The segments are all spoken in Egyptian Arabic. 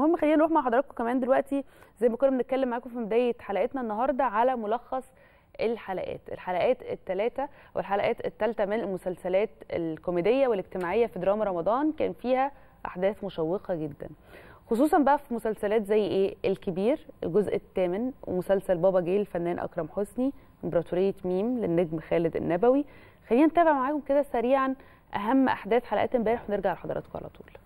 المهم خلينا نروح مع حضراتكم كمان دلوقتي زي ما كنا بنتكلم معاكم في بدايه حلقتنا النهارده على ملخص الحلقات الحلقات الثلاثه والحلقات الثالثه من المسلسلات الكوميديه والاجتماعيه في دراما رمضان كان فيها احداث مشوقه جدا خصوصا بقى في مسلسلات زي ايه الكبير الجزء الثامن ومسلسل بابا جيل الفنان اكرم حسني امبراطوريه ميم للنجم خالد النبوي خلينا نتابع معاكم كده سريعا اهم احداث حلقات امبارح ونرجع لحضراتكم على طول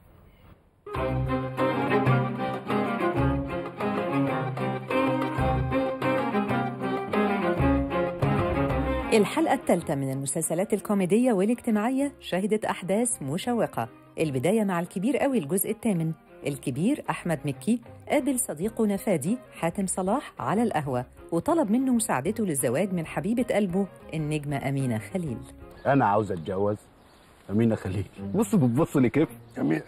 الحلقة الثالثة من المسلسلات الكوميدية والاجتماعية شهدت أحداث مشوقة البداية مع الكبير قوي الجزء الثامن الكبير أحمد مكي قابل صديقه نفادي حاتم صلاح على القهوة وطلب منه مساعدته للزواج من حبيبة قلبه النجمة أمينة خليل انا عاوز اتجوز امينه خليل بص بتبص لي كيف أمين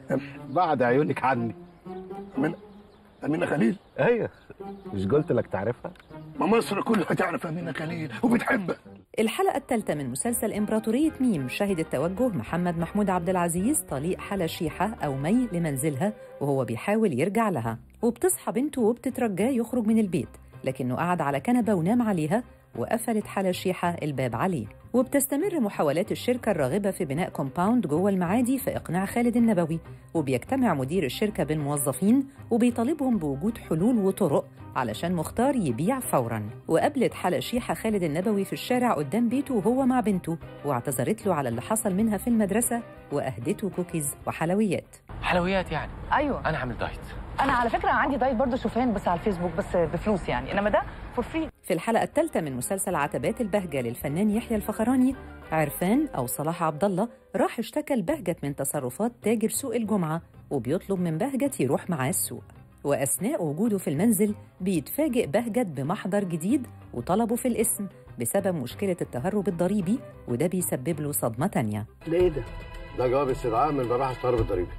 بعد عيونك عني أمين أمينة خليل ايوه مش قلت لك تعرفها ما مصر كلها تعرف أمينة خليل وبتحبها الحلقة الثالثة من مسلسل إمبراطورية ميم شهدت توجه محمد محمود عبد العزيز طليق حلا شيحة أو مي لمنزلها وهو بيحاول يرجع لها وبتصحى بنته وبتترجاه يخرج من البيت لكنه قعد على كنبة ونام عليها وقفلت حلا شيحة الباب عليه وبتستمر محاولات الشركة الراغبة في بناء كومباوند جوه المعادي في إقناع خالد النبوي وبيجتمع مدير الشركة بالموظفين وبيطالبهم بوجود حلول وطرق علشان مختار يبيع فورا وقابلت حلا شيحة خالد النبوي في الشارع قدام بيته وهو مع بنته واعتذرت له على اللي حصل منها في المدرسة وأهدته كوكيز وحلويات حلويات يعني ايوه انا عامل دايت انا على فكره عندي دايت برضه شوفان بس على الفيسبوك بس بفلوس يعني انما ده فور فري في الحلقة الثالثة من مسلسل عتبات البهجة للفنان يحيى الفخراني عرفان أو صلاح عبد الله راح اشتكى لبهجت من تصرفات تاجر سوق الجمعة وبيطلب من بهجت يروح معاه السوق وأثناء وجوده في المنزل بيتفاجئ بهجت بمحضر جديد وطلبه في الاسم بسبب مشكلة التهرب الضريبي وده بيسبب له صدمة تانية ده ايه ده؟ ده جواب استدعاء من مباحث التهرب الضريبي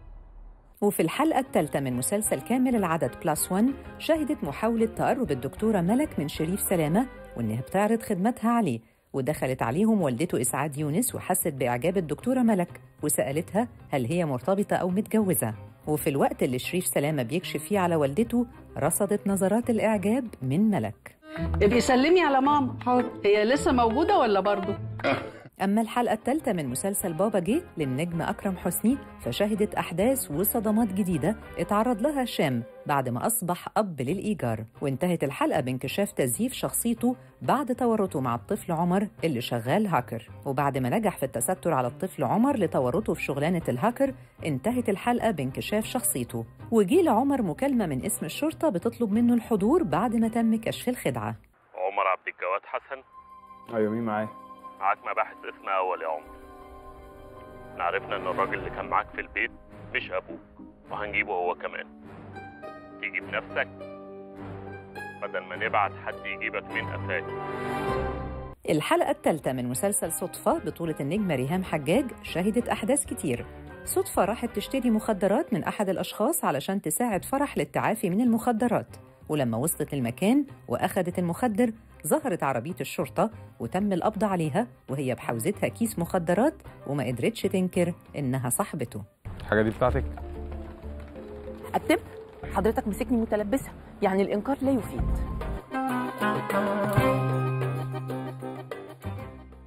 وفي الحلقة الثالثة من مسلسل كامل العدد بلاس وان شهدت محاولة تقرب الدكتورة ملك من شريف سلامة وإنها بتعرض خدمتها عليه ودخلت عليهم والدته إسعاد يونس وحست بإعجاب الدكتورة ملك وسألتها هل هي مرتبطة أو متجوزة وفي الوقت اللي شريف سلامة بيكشف فيه على والدته رصدت نظرات الإعجاب من ملك ابقي سلمي على ماما حاضر هي لسه موجوده ولا برضه أما الحلقة الثالثة من مسلسل بابا جه للنجم أكرم حسني فشهدت أحداث وصدمات جديدة اتعرض لها هشام بعد ما أصبح أب للإيجار وانتهت الحلقة بانكشاف تزييف شخصيته بعد تورطه مع الطفل عمر اللي شغال هاكر وبعد ما نجح في التستر على الطفل عمر لتورطه في شغلانة الهاكر انتهت الحلقة بانكشاف شخصيته وجي لعمر مكالمة من اسم الشرطة بتطلب منه الحضور بعد ما تم كشف الخدعة عمر عبد الجواد حسن ايوه مين معايا معاك مباحث اسم اول يا عمر احنا عرفنا ان الراجل اللي كان معاك في البيت مش ابوك وهنجيبه هو كمان تيجي بنفسك بدل ما نبعت حد يجيبك من قفاك الحلقة الثالثة من مسلسل صدفة بطولة النجمة ريهام حجاج شهدت أحداث كتير صدفة راحت تشتري مخدرات من أحد الأشخاص علشان تساعد فرح للتعافي من المخدرات ولما وصلت المكان وأخدت المخدر ظهرت عربية الشرطة وتم القبض عليها وهي بحوزتها كيس مخدرات وما قدرتش تنكر إنها صاحبته الحاجه دي بتاعتك اكتب حضرتك مسكني متلبسه يعني الانكار لا يفيد